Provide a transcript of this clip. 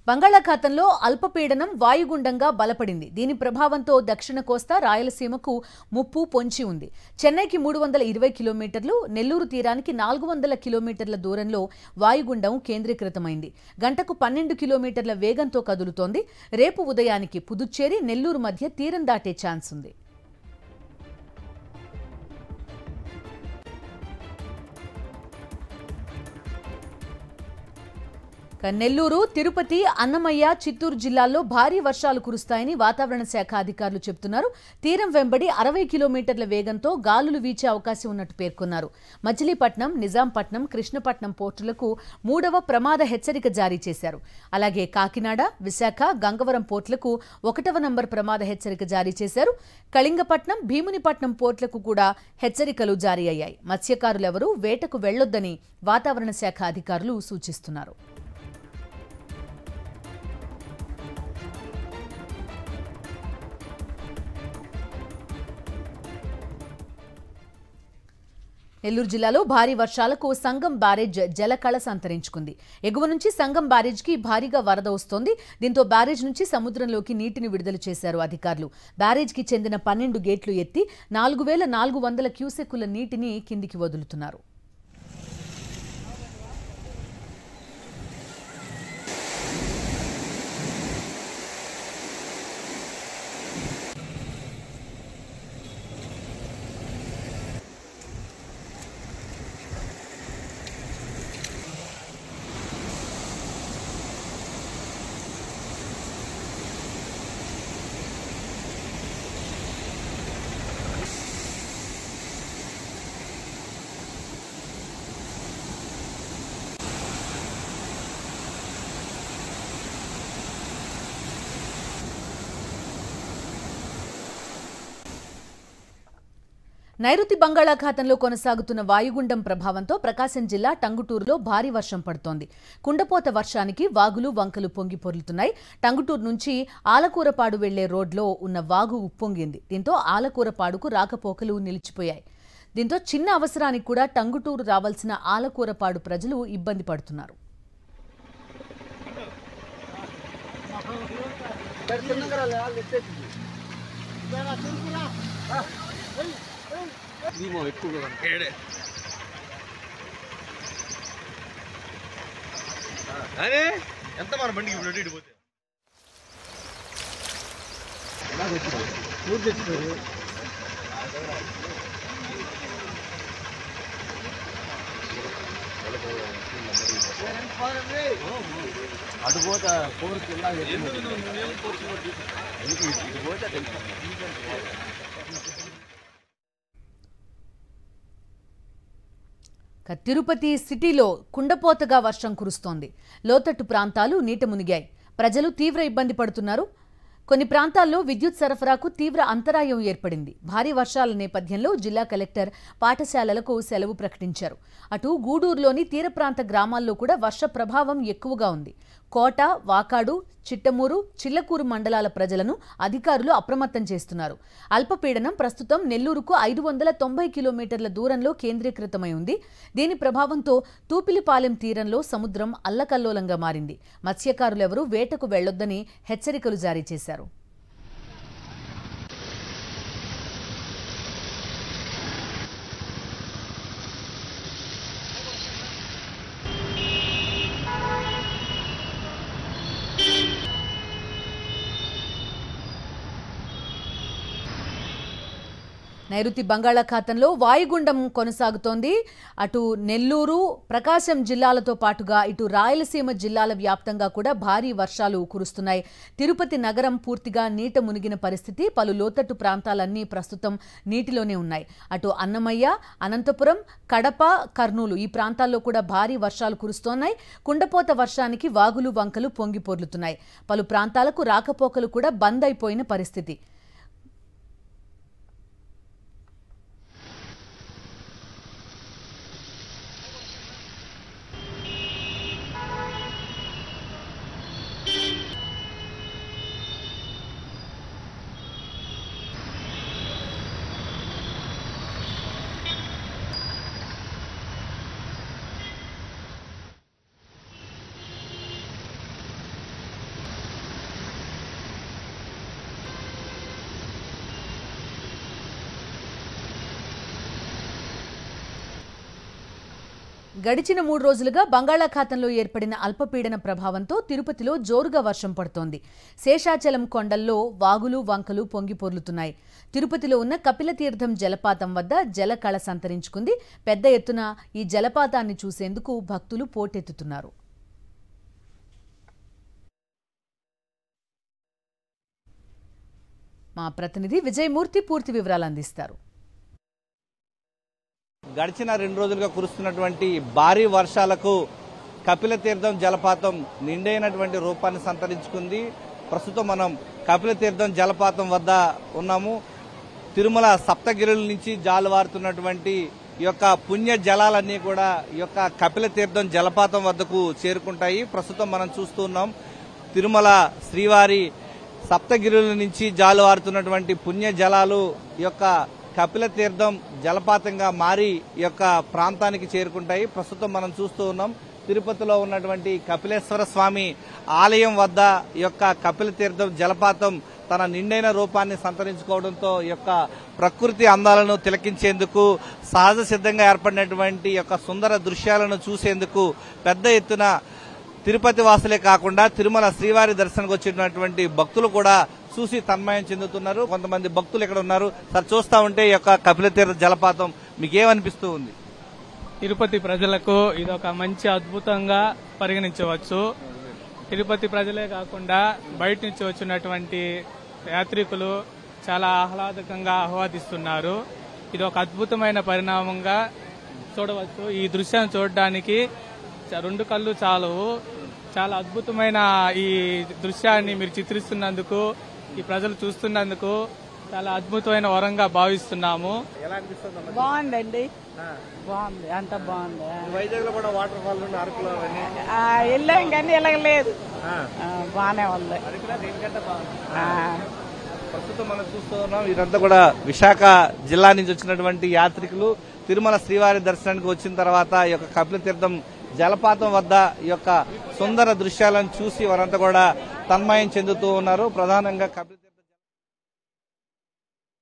బంగాళాఖాతంలో అల్పపీడనం వాయుగుండంగా బలపడింది దీని ప్రభావంతో దక్షిణ కోస్తా రాయలసీమకు ముప్పు పొంచి ఉంది చెన్నైకి మూడు వందల ఇరవై కిలోమీటర్లు నెల్లూరు తీరానికి నాలుగు వందల కిలోమీటర్ల దూరంలో వాయుగుండం కేంద్రీకృతమైంది గంటకు పన్నెండు కిలోమీటర్ల వేగంతో కదులుతోంది రేపు ఉదయానికి పుదుచ్చేరి నెల్లూరు మధ్య తీరం దాటే ఛాన్స్ ఉంది ఇక నెల్లూరు తిరుపతి అన్నమయ్య చిత్తూరు జిల్లాల్లో భారీ వర్షాలు కురుస్తాయని వాతావరణ శాఖ అధికారులు చెబుతున్నారు తీరం వెంబడి అరవై కిలోమీటర్ల వేగంతో గాలులు వీచే అవకాశం ఉన్నట్టు పేర్కొన్నారు మచిలీపట్నం నిజాంపట్నం కృష్ణపట్నం పోర్టులకు మూడవ ప్రమాద హెచ్చరిక జారీ చేశారు అలాగే కాకినాడ విశాఖ గంగవరం పోర్టులకు ఒకటవ నంబర్ ప్రమాద హెచ్చరిక జారీ చేశారు కళింగపట్నం భీమునిపట్నం పోర్టులకు కూడా హెచ్చరికలు జారీ అయ్యాయి మత్స్యకారులెవరూ వేటకు వెళ్లొద్దని వాతావరణ శాఖ అధికారులు సూచిస్తున్నారు నెల్లూరు జిల్లాలో భారీ వర్షాలకు సంగం బ్యారేజ్ జలకళ సంతరించుకుంది ఎగువ నుంచి సంగం బ్యారేజ్కి భారీగా వరద వస్తోంది దీంతో బ్యారేజ్ నుంచి సముద్రంలోకి నీటిని విడుదల చేశారు అధికారులు బ్యారేజ్కి చెందిన పన్నెండు గేట్లు ఎత్తి నాలుగు వేల నాలుగు వందల క్యూసెక్కుల నీటిని కిందికి వదులుతున్నారు నైరుతి బంగాళాఖాతంలో కొనసాగుతున్న వాయుగుండం ప్రభావంతో ప్రకాశం జిల్లా టంగుటూరులో భారీ వర్షం పడుతోంది కుండపోత వర్షానికి వాగులు వంకలు పొంగి పొర్లుతున్నాయి టంగుటూరు నుంచి ఆలకూరపాడు వెళ్లే రోడ్లో ఉన్న వాగు ఉప్పొంగింది దీంతో ఆలకూరపాడుకు రాకపోకలు నిలిచిపోయాయి దీంతో చిన్న అవసరానికి కూడా టంగుటూరు రావాల్సిన ఆలకూరపాడు ప్రజలు ఇబ్బంది పడుతున్నారు భీమా ఎక్కువగా ఏడే అరే ఎంత మన బండికి ఇప్పుడు అటు ఇటు పోతే అటు పోతే కోరిక ఇలా ఎందుకు ఇటు పోతే తెలుసు ఇక తిరుపతి సిటీలో కుండపోతగా వర్షం కురుస్తోంది లోతట్టు ప్రాంతాలు నీట మునిగాయి ప్రజలు తీవ్ర ఇబ్బంది పడుతున్నారు కొన్ని ప్రాంతాల్లో విద్యుత్ సరఫరాకు తీవ్ర అంతరాయం ఏర్పడింది భారీ వర్షాల నేపథ్యంలో జిల్లా కలెక్టర్ పాఠశాలలకు సెలవు ప్రకటించారు అటు గూడూరులోని తీర ప్రాంత గ్రామాల్లో కూడా వర్ష ప్రభావం ఎక్కువగా ఉంది కోట వాకాడు చిట్టమూరు చిల్లకూరు మండలాల ప్రజలను అధికారులు అప్రమత్తం చేస్తున్నారు అల్పపీడనం ప్రస్తుతం నెల్లూరుకు ఐదు వందల తొంభై కిలోమీటర్ల దూరంలో కేంద్రీకృతమై ఉంది దీని ప్రభావంతో తూపిలిపాలెం తీరంలో సముద్రం అల్లకల్లోలంగా మారింది మత్స్యకారులెవరూ వేటకు వెళ్లొద్దని హెచ్చరికలు జారీ చేశారు నైరుతి బంగాళాఖాతంలో వాయుగుండం కొనసాగుతోంది అటు నెల్లూరు ప్రకాశం జిల్లాలతో పాటుగా ఇటు రాయలసీమ జిల్లాల వ్యాప్తంగా కూడా భారీ వర్షాలు కురుస్తున్నాయి తిరుపతి నగరం పూర్తిగా నీట మునిగిన పరిస్థితి పలు లోతట్టు ప్రాంతాలన్నీ ప్రస్తుతం నీటిలోనే ఉన్నాయి అటు అన్నమయ్య అనంతపురం కడప కర్నూలు ఈ ప్రాంతాల్లో కూడా భారీ వర్షాలు కురుస్తోన్నాయి కుండపోత వర్షానికి వాగులు వంకలు పొంగి పొర్లుతున్నాయి పలు ప్రాంతాలకు రాకపోకలు కూడా బంద్ అయిపోయిన పరిస్థితి గడిచిన మూడు రోజులుగా బంగాళాఖాతంలో ఏర్పడిన అల్పపీడన ప్రభావంతో తిరుపతిలో జోరుగా వర్షం పడుతోంది శేషాచలం కొండల్లో వాగులు వంకలు పొంగి పొర్లుతున్నాయి తిరుపతిలో ఉన్న కపిలతీర్థం జలపాతం వద్ద జలకళ సంతరించుకుంది పెద్ద ఎత్తున ఈ జలపాతాన్ని చూసేందుకు భక్తులు పోటెత్తుతున్నారు మా ప్రతినిధి విజయమూర్తి పూర్తి వివరాలు అందిస్తారు గడిచిన రెండు రోజులుగా కురుస్తున్నటువంటి భారీ వర్షాలకు కపిలతీర్థం జలపాతం నిండైనటువంటి రూపాన్ని సంతరించుకుంది ప్రస్తుతం మనం కపిలతీర్థం జలపాతం వద్ద ఉన్నాము తిరుమల సప్తగిరుల నుంచి జాలువారుతున్నటువంటి ఈ యొక్క పుణ్య జలాలన్నీ కూడా ఈ యొక్క కపిలతీర్థం జలపాతం వద్దకు చేరుకుంటాయి ప్రస్తుతం మనం చూస్తూ ఉన్నాం తిరుమల శ్రీవారి సప్తగిరుల నుంచి జాలువారుతున్నటువంటి పుణ్య జలాలు ఈ యొక్క కపిల తీర్థం జలపాతంగా మారి ఈ యొక్క ప్రాంతానికి చేరుకుంటాయి ప్రస్తుతం మనం చూస్తూ ఉన్నాం తిరుపతిలో ఉన్నటువంటి కపిలేశ్వర స్వామి ఆలయం వద్ద ఈ యొక్క కపిల తీర్థం జలపాతం తన నిండైన రూపాన్ని సంతరించుకోవడంతో ఈ యొక్క ప్రకృతి అందాలను తిలకించేందుకు సహజ సిద్ధంగా ఏర్పడినటువంటి ఈ యొక్క సుందర దృశ్యాలను చూసేందుకు పెద్ద ఎత్తున తిరుపతి వాసులే కాకుండా తిరుమల శ్రీవారి దర్శనకు వచ్చినటువంటి భక్తులు కూడా చూసి తన్మయం చెందుతున్నారు కొంతమంది భక్తులు ఇక్కడ ఉన్నారు సార్ చూస్తా ఉంటే ఈ యొక్క కపిలతీర్థ జలపాతం మీకేమనిపిస్తూ ఉంది తిరుపతి ప్రజలకు ఇదొక మంచి అద్భుతంగా పరిగణించవచ్చు తిరుపతి ప్రజలే కాకుండా బయట నుంచి వచ్చినటువంటి యాత్రికులు చాలా ఆహ్లాదకంగా ఆహ్వాదిస్తున్నారు ఇది ఒక అద్భుతమైన పరిణామంగా చూడవచ్చు ఈ దృశ్యాన్ని చూడడానికి చ- రెండు కళ్ళు చాలవు చాలా అద్భుతమైన ఈ దృశ్యాన్ని మీరు చిత్రిస్తున్నందుకు ఈ ప్రజలు చూస్తున్నందుకు చాలా అద్భుతమైన వరంగా భావిస్తున్నాము బాగుందండి బాగుంది అంత బాగుంది వైజాగ్ లో కూడా వాటర్ ఫాల్ అరకులో ఆ, వెళ్ళాం కానీ వెళ్ళలేదు బాగానే ఉంది ఆ. ప్రస్తుతం మనం చూస్తూ ఉన్నాం ఇదంతా కూడా విశాఖ జిల్లా నుంచి వచ్చినటువంటి యాత్రికులు తిరుమల శ్రీవారి దర్శనానికి వచ్చిన తర్వాత ఈ యొక్క కపిలతీర్థం జలపాతం వద్ద ఈ యొక్క సుందర దృశ్యాలను చూసి వారంతా కూడా తన్మయం చెందుతూ ఉన్నారు ప్రధానంగా కపిల